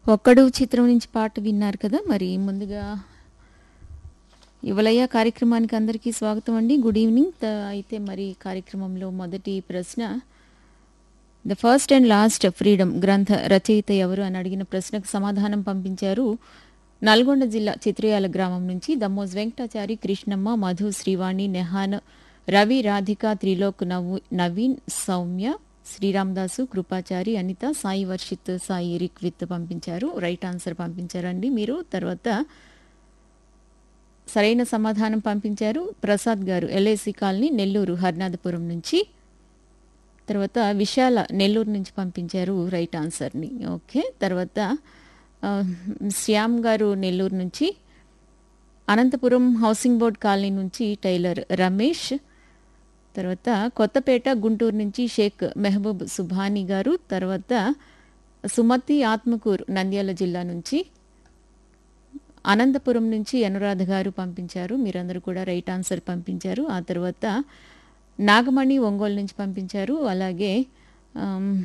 ఒక్కడు చిత్రం నుంచి పాట విన్నారు కదా మరి ముందుగా యువలయ్య కార్యక్రమానికి అందరికీ స్వాగతం అండి గుడ్ ఈవినింగ్ త- అయితే మరి కార్యక్రమంలో మొదటి ప్రశ్న the first and last freedom గ్రంథ రచయిత ఎవరు అని అడిగిన ప్రశ్నకు సమాధానం పంపించారు నల్గొండ జిల్లా చిత్రయాల గ్రామం నుంచి దమ్మోజ్ వెంకటాచారి కృష్ణమ్మ మధు శ్రీవాణి నెహాన్ రవి రాధిక త్రిలోక్ నవ్వు నవీన్ సౌమ్య శ్రీరామదాసు కృపాచారి అనిత సాయి వర్షిత్ సాయి రిక్విత్ పంపించారు రైట్ ఆన్సర్ పంపించారండి మీరు తర్వాత సరైన సమాధానం పంపించారు ప్రసాద్ గారు ఎల్ఐసి కాలనీ నెల్లూరు హర్నాథపురం నుంచి తర్వాత విశాల నెల్లూరు నుంచి పంపించారు రైట్ ఆన్సర్ని ఓకే తర్వాత ఆ, శ్యామ్ గారు నెల్లూరు నుంచి అనంతపురం హౌసింగ్ బోర్డ్ కాలనీ నుంచి టైలర్ రమేష్ తర్వాత కొత్తపేట గుంటూరు నుంచి షేక్ మెహబూబ్ సుభాని గారు తర్వాత సుమతి ఆత్మకూరు నంద్యాల జిల్లా నుంచి అనంతపురం నుంచి అనురాధ గారు పంపించారు మీరందరూ కూడా రైట్ ఆన్సర్ పంపించారు ఆ తర్వాత నాగమణి ఒంగోలు నుంచి పంపించారు అలాగే ఆమ్,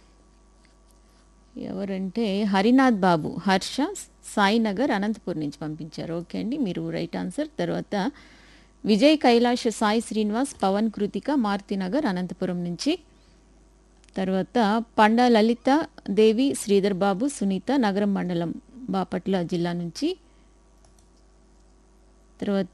ఎవరంటే హరినాథ్ బాబు హర్ష సాయినగర్ అనంతపూర్ నుంచి పంపించారు ఓకే అండి మీరు రైట్ ఆన్సర్ తర్వాత విజయ్ కైలాష్ సాయి శ్రీనివాస్ పవన్ కృతిక మారుతినగర్ అనంతపురం నుంచి తర్వాత పండా లలిత దేవి శ్రీధర్ బాబు సునీత నగరం మండలం బాపట్ల జిల్లా నుంచి తర్వాత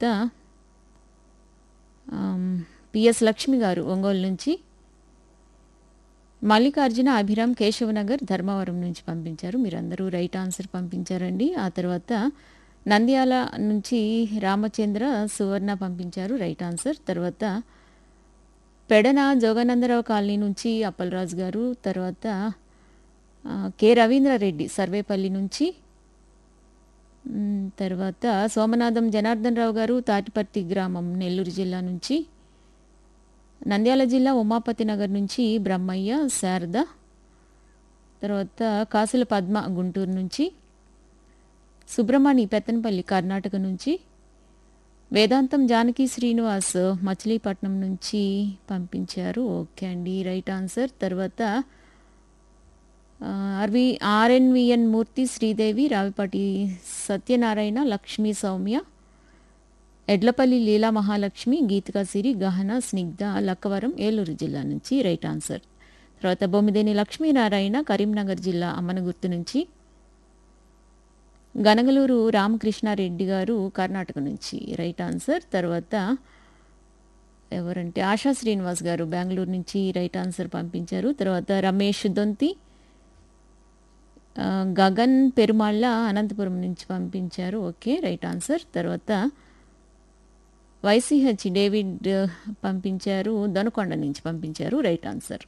ఆమ్, పిఎస్ లక్ష్మి గారు ఒంగోలు నుంచి మల్లికార్జున అభిరామ్ కేశవనగర్ ధర్మవరం నుంచి పంపించారు మీరందరూ రైట్ ఆన్సర్ పంపించారండి ఆ తర్వాత నంద్యాల నుంచి రామచంద్ర సువర్ణ పంపించారు రైట్ ఆన్సర్ తర్వాత పెడన జోగానందరావు కాలనీ నుంచి అప్పలరాజు గారు తర్వాత ఆ, కె రవీంద్రారెడ్డి సర్వేపల్లి నుంచి మ్, తర్వాత సోమనాథం జనార్దన్ రావు గారు తాటిపర్తి గ్రామం నెల్లూరు జిల్లా నుంచి నంద్యాల జిల్లా ఉమాపతి నగర్ నుంచి బ్రహ్మయ్య శారద తర్వాత కాసుల పద్మ గుంటూరు నుంచి సుబ్రహ్మణి పెత్తనపల్లి కర్ణాటక నుంచి వేదాంతం జానకి శ్రీనివాస్ మచిలీపట్నం నుంచి పంపించారు ఓకే అండి రైట్ ఆన్సర్ తర్వాత ఆ, ఆర్వి ఆర్ఎన్విఎన్ మూర్తి శ్రీదేవి రావిపాటి సత్యనారాయణ లక్ష్మీ సౌమ్య ఎడ్లపల్లి లీలా మహాలక్ష్మి గీతికా సిరి గహన స్నిగ్ధ లక్కవరం ఏలూరు జిల్లా నుంచి రైట్ ఆన్సర్ తర్వాత బొమ్మిదేని లక్ష్మీనారాయణ కరీంనగర్ జిల్లా అమ్మనగుర్తు నుంచి గనగలూరు రామకృష్ణారెడ్డి గారు కర్ణాటక నుంచి రైట్ ఆన్సర్ తర్వాత ఎవరంటే ఆశా శ్రీనివాస్ గారు బెంగళూరు నుంచి రైట్ ఆన్సర్ పంపించారు తర్వాత రమేష్ దొంతి ఆ, గగన్ పెరుమాళ్ళ అనంతపురం నుంచి పంపించారు ఓకే రైట్ ఆన్సర్ తర్వాత వైసీహెచ్ డేవిడ్ పంపించారు దొనకొండ నుంచి పంపించారు రైట్ ఆన్సర్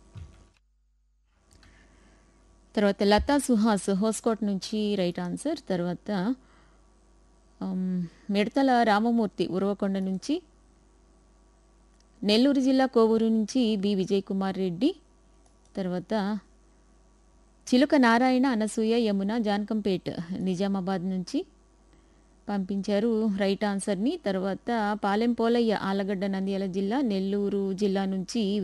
తర్వాత లతా సుహాస్ హోస్కోట్ నుంచి రైట్ ఆన్సర్ తర్వాత ఆమ్, మిడతల రామమూర్తి ఉరవకొండ నుంచి నెల్లూరు జిల్లా కోవూరు నుంచి బి విజయ్ కుమార్ రెడ్డి తర్వాత చిలుక నారాయణ అనసూయ యమున జానకంపేట్ నిజామాబాద్ నుంచి పంపించారు రైట్ ఆన్సర్ని తర్వాత పాలెం పోలయ్య ఆలగడ్డ నంద్యాల జిల్లా నెల్లూరు జిల్లా నుంచి